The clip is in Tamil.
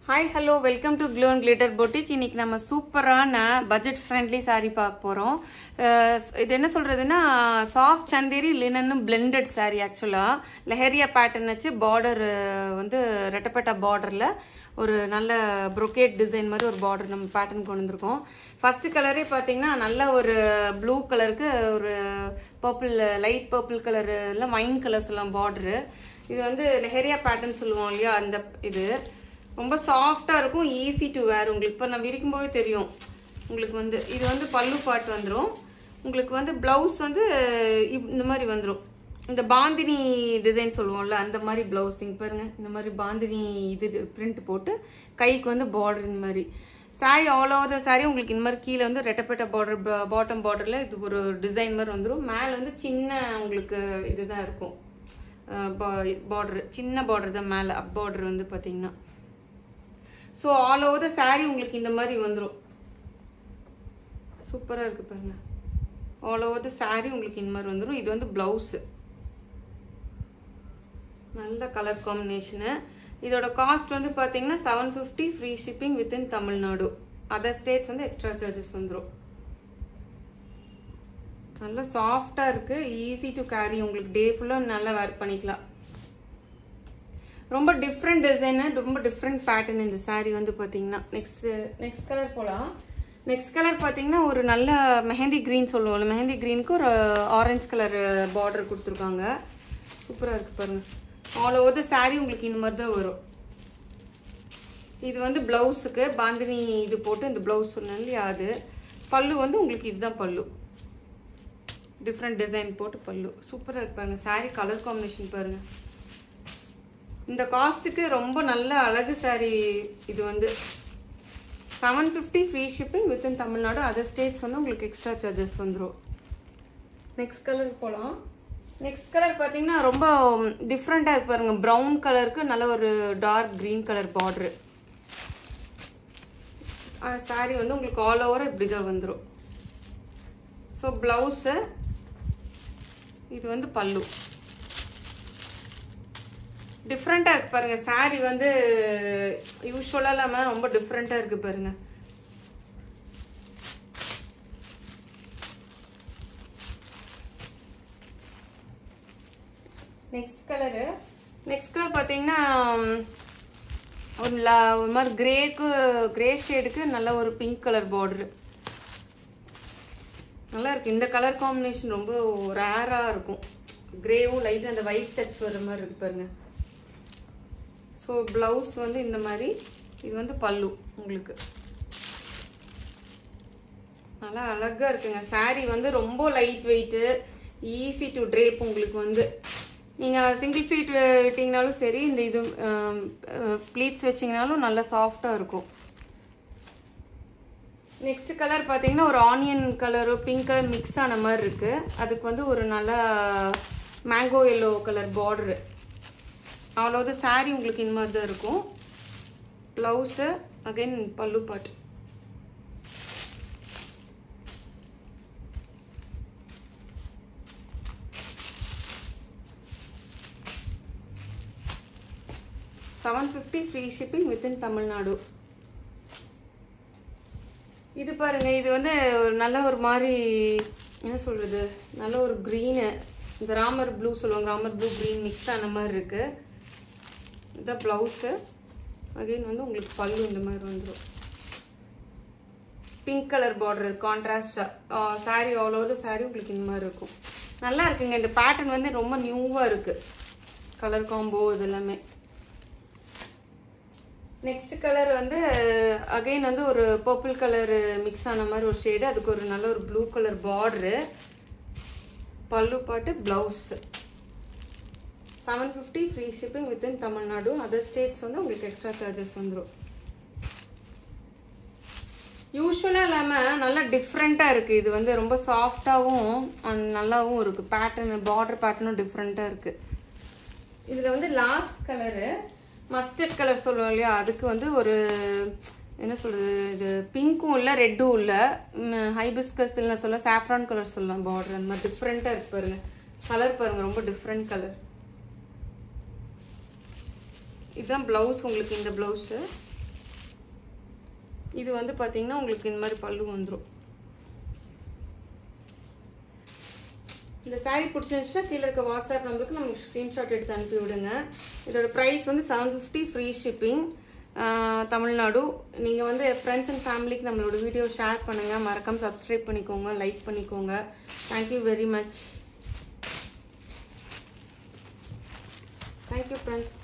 hi hello welcome to glow and glitter boutique இன்னைக்கு நம்ம சூப்பரான பட்ஜெட் ஃப்ரெண்ட்லி saree பார்க்க போகிறோம் இது என்ன சொல்கிறதுன்னா soft Chanderi linen blended saree ஆக்சுவலாக லெஹரியா பேட்டர்ன் வச்சு பார்டர் வந்து ரெட்டப்பட்ட பார்டரில் ஒரு நல்ல brocade டிசைன் மாதிரி ஒரு பார்டர் நம்ம பேட்டர்ன் கொண்டு வந்திருக்கோம் ஃபர்ஸ்ட் கலரே பார்த்தீங்கன்னா நல்ல ஒரு ப்ளூ கலருக்கு ஒரு பர்பிள் லைட் பர்பிள் கலர் இல்லை வைன் கலர் சொல்லலாம் பார்டரு இது வந்து லெஹரியா பேட்டர்ன் சொல்லுவோம் இல்லையா அந்த இது ரொம்ப சாஃப்டாக இருக்கும் ஈஸி டு வேர் உங்களுக்கு இப்போ நான் விரிக்கும் போது தெரியும் உங்களுக்கு வந்து இது வந்து பல்லு பாட்டு வந்துடும் உங்களுக்கு வந்து ப்ளவுஸ் வந்து இப்- இந்த மாதிரி வந்துடும் இந்த பாந்தினி டிசைன் சொல்லுவோம்ல அந்த மாதிரி ப்ளவுஸிங் பாருங்க இந்த மாதிரி பாந்தினி இது பிரிண்ட் போட்டு கைக்கு வந்து பார்டர் இந்த மாதிரி saree all over the saree உங்களுக்கு இந்த மாதிரி கீழே வந்து ரெட்டப்பட்ட பார்டர் பாட்டம் பார்டரில் இது ஒரு டிசைன் மாதிரி வந்துடும் மேலே வந்து சின்ன உங்களுக்கு இதுதான் இருக்கும் பார்டர் சின்ன பார்டர் தான் மேலே அப் பார்டர் வந்து பார்த்தீங்கன்னா so all over the saree உங்களுக்கு இந்த மாதிரி வந்துடும் சூப்பராக இருக்கு பாருங்க ஆல் ஓவர் த saree உங்களுக்கு இந்த மாதிரி வந்துடும் இது வந்து ப்ளவுஸு நல்ல கலர் காம்பினேஷனு இதோட காஸ்ட் வந்து பார்த்தீங்கன்னா seven fifty free shipping within Tamil Nadu other states வந்து எக்ஸ்ட்ரா சார்ஜஸ் வந்துடும் நல்ல சாஃப்டாக இருக்கு ஈஸி டு கேரி உங்களுக்கு டே ஃபுல்லாக நல்லா வேர் பண்ணிக்கலாம் ரொம்ப டிஃப்ரெண்ட் டிசைனு ரொம்ப டிஃப்ரெண்ட் பேட்டர்ன் இந்த saree வந்து பார்த்தீங்கன்னா நெக்ஸ்ட் நெக்ஸ்ட் கலர் போகலாம் நெக்ஸ்ட் கலர் பார்த்தீங்கன்னா ஒரு நல்ல மெஹந்தி க்ரீன் சொல்லுவோம்ல மெஹந்தி க்ரீனுக்கு ஒரு ஆரஞ்சு கலர் பார்டர் கொடுத்துருக்காங்க சூப்பராக இருக்கு பாருங்க ஆல் ஓவர் த saree உங்களுக்கு இந்த மாதிரி தான் வரும் இது வந்து ப்ளவுஸுக்கு பாந்தினி இது போட்டு இந்த ப்ளவுஸ் சொன்னேன் இல்லையா அது பல்லு வந்து உங்களுக்கு இதுதான் பல்லு டிஃப்ரெண்ட் டிசைன் போட்டு பல்லு சூப்பராக இருக்கு பாருங்க saree கலர் காம்பினேஷன் பாருங்க இந்த காஸ்ட்டுக்கு ரொம்ப நல்ல அழகு saree இது வந்து seven fifty free shipping within Tamil Nadu other states வந்து உங்களுக்கு எக்ஸ்ட்ரா சார்ஜஸ் வந்துடும் நெக்ஸ்ட் கலர் போகலாம் நெக்ஸ்ட் கலர் பார்த்தீங்கன்னா ரொம்ப டிஃப்ரெண்ட்டாக இருக்கு பாருங்க ப்ரௌன் கலருக்கு நல்ல ஒரு dark green colour border saree வந்து உங்களுக்கு ஆல் ஓவர் இப்படி தான் வந்துடும் ஸோ ப்ளவுஸு இது வந்து பல்லு டிஃப்ரெண்ட்டாக இருக்கு பாருங்க saree வந்து யூஸ்வலாக இல்லாமல் ரொம்ப டிஃப்ரெண்ட்டாக இருக்கு பாருங்க நெக்ஸ்ட் கலரு நெக்ஸ்ட் கலர் பார்த்தீங்கன்னா உம், ஒரு ல- ஒரு மாதிரி கிரேக்கு கிரே ஷேடுக்கு நல்ல ஒரு பிங்க் கலர் பார்டரு நல்லா இருக்கு இந்த கலர் காம்பினேஷன் ரொம்ப ரேராக இருக்கும் கிரேவும் லைட் அந்த ஒயிட் டச் வர மாதிரி இருக்கு பாருங்க ஸோ ப்ளவுஸ் வந்து இந்த மாதிரி இது வந்து பல்லு உங்களுக்கு நல்லா அழகா இருக்குங்க saree வந்து ரொம்ப light weight easy to drape உங்களுக்கு வந்து நீங்கள் சிங்கிள் ஃபீட் விட்டிங்கனாலும் சரி இந்த இது ப்ளீட்ஸ் வச்சிங்கனாலும் நல்லா சாஃப்டாக இருக்கும் நெக்ஸ்ட் கலர் பார்த்தீங்கன்னா ஒரு ஆனியன் கலரும் பிங்க் கலர் மிக்ஸ் ஆன மாதிரி இருக்கு அதுக்கு வந்து ஒரு நல்ல மேங்கோ எல்லோ கலர் பார்டரு அவ்வளோது saree உங்களுக்கு இந்த மாதிரி தான் இருக்கும் ப்ளவுஸு அகைன் பல்லு பாட்டு seven fifty free shipping within Tamil Nadu இது பாருங்க இது வந்து ஒரு நல்ல ஒரு மாதிரி என்ன சொல்றது நல்ல ஒரு க்ரீனு இந்த ராமர் ப்ளூ சொல்லுவாங்க ராமர் ப்ளூ க்ரீன் மிக்ஸ் ஆன மாதிரி இருக்கு இதுதான் ப்ளவுஸு அகைன் வந்து உங்களுக்கு பல்லு இந்த மாதிரி வந்துடும் பிங்க் கலர் பார்டர் கான்ட்ராஸ்டாக saree ஆல் ஓவர் saree உங்களுக்கு இந்த மாதிரி இருக்கும் நல்லா இருக்குங்க இந்த பேட்டர்ன் வந்து ரொம்ப நியூவாக இருக்கு கலர் காம்போ இது எல்லாமே நெக்ஸ்ட் கலர் வந்து அகைன் வந்து ஒரு பர்பிள் கலர் மிக்ஸ் ஆன மாதிரி ஒரு ஷேடு அதுக்கு ஒரு நல்ல ஒரு ப்ளூ கலர் பார்டரு பல்லு பாட்டு blouse seven fifty free shipping within Tamil Nadu other states வந்து உங்களுக்கு எக்ஸ்ட்ரா சார்ஜஸ் வந்துடும் யூஸ்வலாக இல்லாமல் நல்லா டிஃப்ரெண்ட்டாக இருக்குது இது வந்து ரொம்ப சாஃப்டாகவும் நல்லாவும் இருக்குது பேட்டர்ன் பார்டர் பேட்டர்னும் டிஃப்ரெண்ட்டாக இருக்குது இதில் வந்து லாஸ்ட் கலரு மஸ்டர்ட் கலர் சொல்லுவோம் இல்லையா அதுக்கு வந்து ஒரு என்ன சொல்றது இது பிங்க்கும் இல்லை ரெட்டும் இல்லை ஹைபிஸ்கஸ் இல்லை சொல்ல சாஃப்ரான் கலர் சொல்லலாம் பார்டர் அந்த மாதிரி டிஃப்ரெண்ட்டாக இருக்கு பாருங்க கலர் பாருங்க ரொம்ப டிஃப்ரெண்ட் கலர் இதுதான் ப்ளவுஸ் உங்களுக்கு இந்த ப்ளவுஸு இது வந்து பார்த்தீங்கன்னா உங்களுக்கு இந்த மாதிரி பல்லு வந்துடும் இந்த saree பிடிச்சிருந்துச்சுன்னா கீழே இருக்க வாட்ஸ்அப் நம்பருக்கு நமக்கு ஸ்க்ரீன்ஷாட் எடுத்து அனுப்பி விடுங்க இதோட ப்ரைஸ் வந்து seven fifty free shipping Tamil Nadu நீங்கள் வந்து ஃப்ரெண்ட்ஸ் அண்ட் ஃபேமிலிக்கு நம்மளோட வீடியோ ஷேர் பண்ணுங்கள் மறக்காம சப்ஸ்கிரைப் பண்ணிக்கோங்க லைக் பண்ணிக்கோங்க thank you very much thank you friends